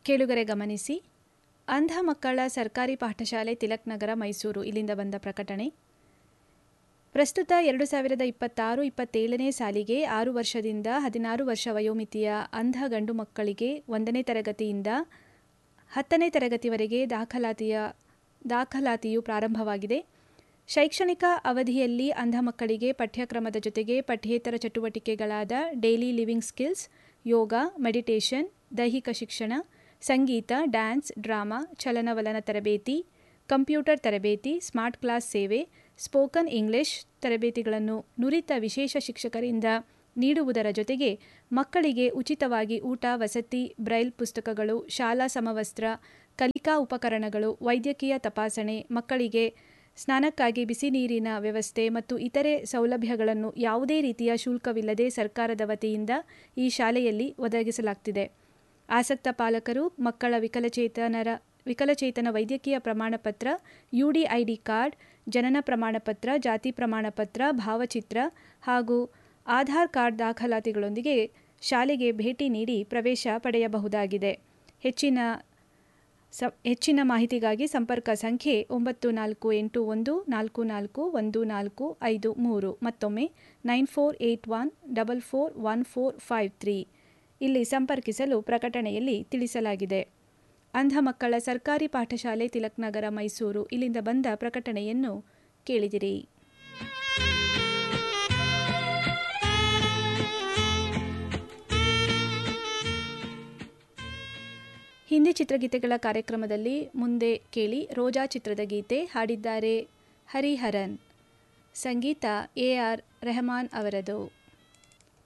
ಕೇಳುಗರೆ ಗಮನಿಸಿ ಅಂಧ ಮಕ್ಕಳ ಸರ್ಕಾರಿ ಪಾಠಶಾಲೆ ತಿಲಕ್ ನಗರ ಮೈಸೂರು ಇಲ್ಲಿಂದ ಬಂದ ಪ್ರಕಟಣೆ ಪ್ರಸ್ತುತ ಎರಡು ಸಾವಿರದ ಇಪ್ಪತ್ತಾರು ಇಪ್ಪತ್ತೇಳನೇ ಸಾಲಿಗೆ ಆರು ವರ್ಷದಿಂದ ಹದಿನಾರು ವರ್ಷ ವಯೋಮಿತಿಯ ಅಂಧ ಗಂಡು ಮಕ್ಕಳಿಗೆ ಒಂದನೇ ತರಗತಿಯಿಂದ ಹತ್ತನೇ ತರಗತಿವರೆಗೆ ದಾಖಲಾತಿಯ ದಾಖಲಾತಿಯು ಪ್ರಾರಂಭವಾಗಿದೆ ಶೈಕ್ಷಣಿಕ ಅವಧಿಯಲ್ಲಿ ಅಂಧ ಮಕ್ಕಳಿಗೆ ಪಠ್ಯಕ್ರಮದ ಜೊತೆಗೆ ಪಠ್ಯೇತರ ಚಟುವಟಿಕೆಗಳಾದ daily living skills yoga meditation ದೈಹಿಕ ಶಿಕ್ಷಣ ಸಂಗೀತ ಡ್ಯಾನ್ಸ್ ಡ್ರಾಮಾ ಚಲನವಲನ ತರಬೇತಿ ಕಂಪ್ಯೂಟರ್ ತರಬೇತಿ ಸ್ಮಾರ್ಟ್ ಕ್ಲಾಸ್ ಸೇವೆ ಸ್ಪೋಕನ್ ಇಂಗ್ಲಿಷ್ ತರಬೇತಿಗಳನ್ನು ನುರಿತ ವಿಶೇಷ ಶಿಕ್ಷಕರಿಂದ ನೀಡುವುದರ ಜೊತೆಗೆ ಮಕ್ಕಳಿಗೆ ಉಚಿತವಾಗಿ ಊಟ ವಸತಿ ಬ್ರೈಲ್ ಪುಸ್ತಕಗಳು ಶಾಲಾ ಸಮವಸ್ತ್ರ ಕಲಿಕಾ ಉಪಕರಣಗಳು ವೈದ್ಯಕೀಯ ತಪಾಸಣೆ ಮಕ್ಕಳಿಗೆ ಸ್ನಾನಕ್ಕಾಗಿ ಬಿಸಿ ನೀರಿನ ವ್ಯವಸ್ಥೆ ಮತ್ತು ಇತರೆ ಸೌಲಭ್ಯಗಳನ್ನು ಯಾವುದೇ ರೀತಿಯ ಶುಲ್ಕವಿಲ್ಲದೆ ಸರ್ಕಾರದ ವತಿಯಿಂದ ಈ ಶಾಲೆಯಲ್ಲಿ ಒದಗಿಸಲಾಗ್ತಿದೆ ಆಸಕ್ತ ಪಾಲಕರು ಮಕ್ಕಳ ವಿಕಲಚೇತನರ ವಿಕಲಚೇತನ ವೈದ್ಯಕೀಯ ಪ್ರಮಾಣಪತ್ರ ಯುಡಿಐಡಿ ಕಾರ್ಡ್ ಜನನ ಪ್ರಮಾಣಪತ್ರ ಜಾತಿ ಪ್ರಮಾಣಪತ್ರ ಭಾವಚಿತ್ರ ಹಾಗೂ ಆಧಾರ್ ಕಾರ್ಡ್ ದಾಖಲಾತಿಗಳೊಂದಿಗೆ ಶಾಲೆಗೆ ಭೇಟಿ ನೀಡಿ ಪ್ರವೇಶ ಪಡೆಯಬಹುದಾಗಿದೆ ಹೆಚ್ಚಿನ ಸ ಹೆಚ್ಚಿನ ಮಾಹಿತಿಗಾಗಿ ಸಂಪರ್ಕ ಸಂಖ್ಯೆ ಒಂಬತ್ತು ನಾಲ್ಕು ಎಂಟು ಒಂದು ನಾಲ್ಕು ನಾಲ್ಕು ಒಂದು ನಾಲ್ಕು ಐದು ಮೂರು ಮತ್ತೊಮ್ಮೆ nine four eight one double four one four five three ಇಲ್ಲಿ ಸಂಪರ್ಕಿಸಲು ಪ್ರಕಟಣೆಯಲ್ಲಿ ತಿಳಿಸಲಾಗಿದೆ ಅಂಧ ಮಕ್ಕಳ ಸರ್ಕಾರಿ ಪಾಠಶಾಲೆ ತಿಲಕ್ ನಗರ ಮೈಸೂರು ಇಲ್ಲಿಂದ ಬಂದ ಪ್ರಕಟಣೆಯನ್ನು ಕೇಳಿದಿರಿ ಹಿಂದಿ ಚಿತ್ರಗೀತೆಗಳ ಕಾರ್ಯಕ್ರಮದಲ್ಲಿ ಮುಂದೆ ಕೇಳಿ ರೋಜಾ ಚಿತ್ರದ ಗೀತೆ ಹಾಡಿದ್ದಾರೆ ಹರಿಹರನ್ ಸಂಗೀತ ಎ ಆರ್ ರೆಹಮಾನ್ ಅವರದು